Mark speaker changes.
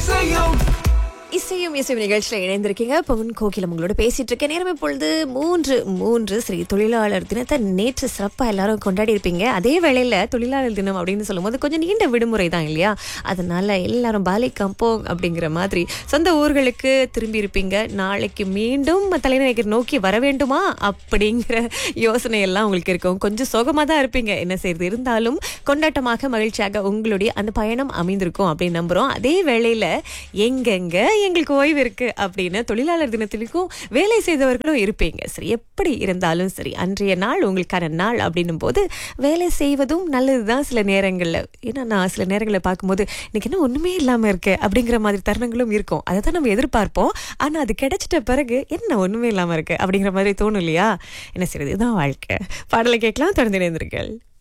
Speaker 1: இசையும்
Speaker 2: இசையும் இசையும் நிகழ்ச்சியில் இணைந்திருக்கீங்க பொன் கோகிலம் உங்களோட பேசிட்டு இருக்கேன் நேரம் இப்பொழுது மூன்று மூன்று ஸ்ரீ தொழிலாளர் தினத்தை நேற்று சிறப்பாக எல்லாரும் கொண்டாடி இருப்பீங்க அதே வேளையில் தொழிலாளர் தினம் அப்படின்னு சொல்லும்போது கொஞ்சம் நீண்ட விடுமுறை தான் இல்லையா அதனால எல்லாரும் பாலை கம்போங் அப்படிங்கிற மாதிரி சொந்த ஊர்களுக்கு திரும்பி இருப்பீங்க நாளைக்கு மீண்டும் தலைநகர் நோக்கி வர வேண்டுமா அப்படிங்கிற யோசனை எல்லாம் உங்களுக்கு இருக்கும் கொஞ்சம் சோகமாக தான் இருப்பீங்க என்ன செய்யறது இருந்தாலும் கொண்டாட்டமாக மகிழ்ச்சியாக உங்களுடைய அந்த பயணம் அமைந்திருக்கும் அப்படின்னு நம்புறோம் அதே வேளையில எங்கெங்க எங்களுக்கு ஓய்வு இருக்கு அப்படின்னு தொழிலாளர் தினத்திற்கும் வேலை செய்தவர்களும் இருப்பீங்க சரி எப்படி இருந்தாலும் சரி அன்றைய நாள் உங்களுக்கான நாள் அப்படின்னும் போது வேலை செய்வதும் நல்லதுதான் சில நேரங்கள்ல ஏன்னா நான் சில நேரங்களில் பார்க்கும்போது இன்னைக்கு என்ன ஒண்ணுமே இல்லாம இருக்கு அப்படிங்கிற மாதிரி தருணங்களும் இருக்கும் அதை தான் நம்ம எதிர்பார்ப்போம் ஆனா அது கிடைச்சிட்ட பிறகு என்ன ஒண்ணுமே இல்லாம இருக்கு அப்படிங்கிற மாதிரி தோணும் இல்லையா என்ன செய்யறது இதுதான் வாழ்க்கை பாடலை கேட்கலாம் தொடர்ந்து இணைந்திருங்கள்